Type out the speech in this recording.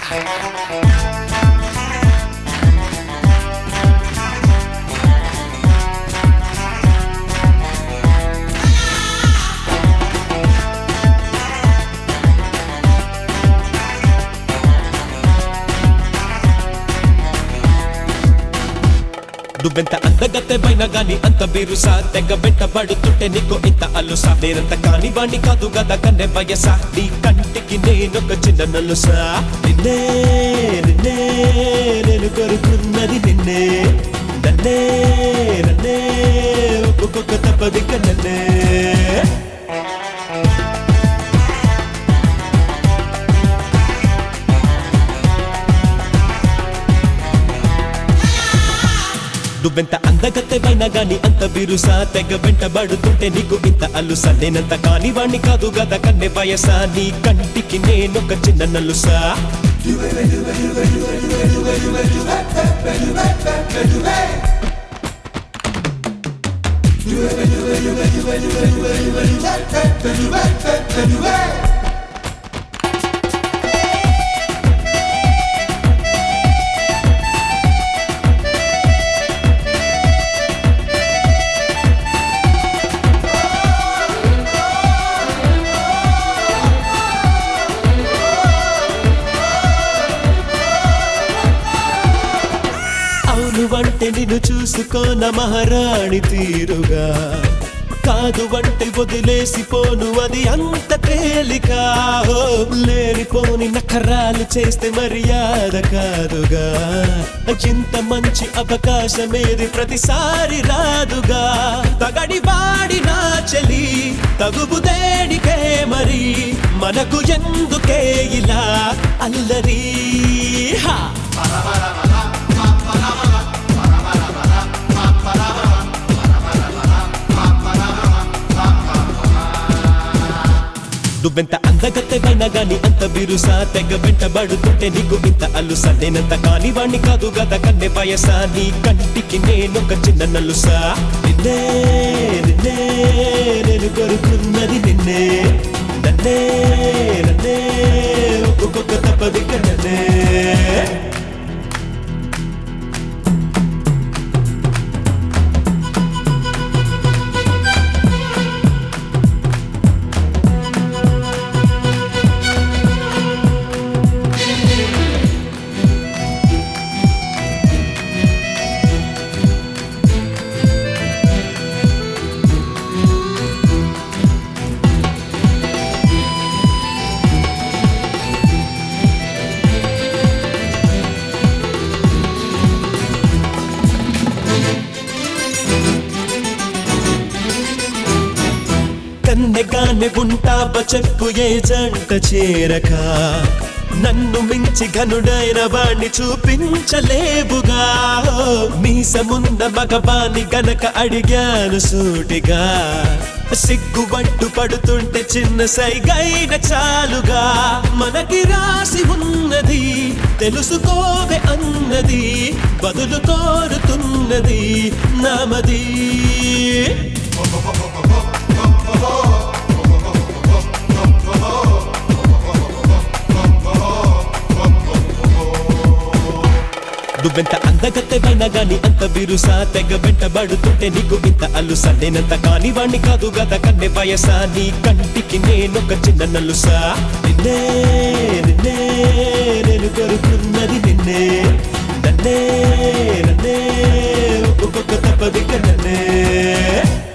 నువ్వెంత అందగత్తె పైన గాని అంత బిరుసా తెగ వెంటబడుతుంటే నీకు ఇంత అలుసా నేనంత కాని వాణ్ణి కాదు గద కన్నె వయసా నీ కంటికి నేనొక చిన్న నలుసా నిన్నే నిన్నే నేను కోరుకున్నది నిన్నే నన్నే నన్నే ఒక్కొక్క తప్పది కన్నే నువ్వెంత అందగత్తె పైన గాని అంత బిరుసా తెగ వెంటబడుతుంటే నీకు ఇంత అలుసా నేనంత కాని వాణ్ణి కాదు గద కన్నె వయసా నీ కంటికి నేనొక చిన్న నలుసా అవును అంటే నిన్ను చూసుకోన మహారాణి తీరుగా కాదు అంటే వదిలేసిపోను అది అంత తేలిక ఓ, లేనిపోని నఖరాలు చేస్తే మర్యాద కాదుగా ఇంత మంచి అవకాశమేది ప్రతిసారి రాదుగా తగడి వాడి నా చెలి తగుబు దేనికే మరి మనకు ఎందుకే ఇలా అల్లరి హా నువ్వెంత అందగత్తె పైన గాని అంత బిరుసా తెగ వెంటబడుతుంటే నీకు ఇంత అలుసా నేనంత కాని వాణ్ణి కాదు గద కన్నె వయసా నీ కంటికి నేనొక చిన్న నలుసా నిన్నే నిన్నే నేను కోరుకున్నది నిన్నే నన్నే నన్నే ఒక్కొక్క తప్పది కన్నే కన్నెగానే ఉంటావ చెప్పు ఏ జంట చేరక నన్ను మించి ఘనుడైన వాణ్ణి చూపించలేవుగా మీసమున్న మగవాణి గనక అడిగాను సూటిగా సిగ్గుబట్టు పడుతుంటే చిన్న సైగైన చాలుగా మనకి రాసి ఉన్నది తెలుసుకోవే అన్నది బదులు కోరుతున్నది నామది నువ్వెంత అందగత్తె పైన గాని అంత బిరుసా తెగ వెంటబడుతుంటే నీకు ఇంత అలుసా నేనంత కాని వాణ్ణి కాదు గద కన్నె వయసా నీ కంటికి నేనొక చిన్న నలుసా నిన్నే నిన్నే నేను కోరుకున్నది నిన్నే నన్నే నన్నే ఒక్కొక్క తప్పది కన్నే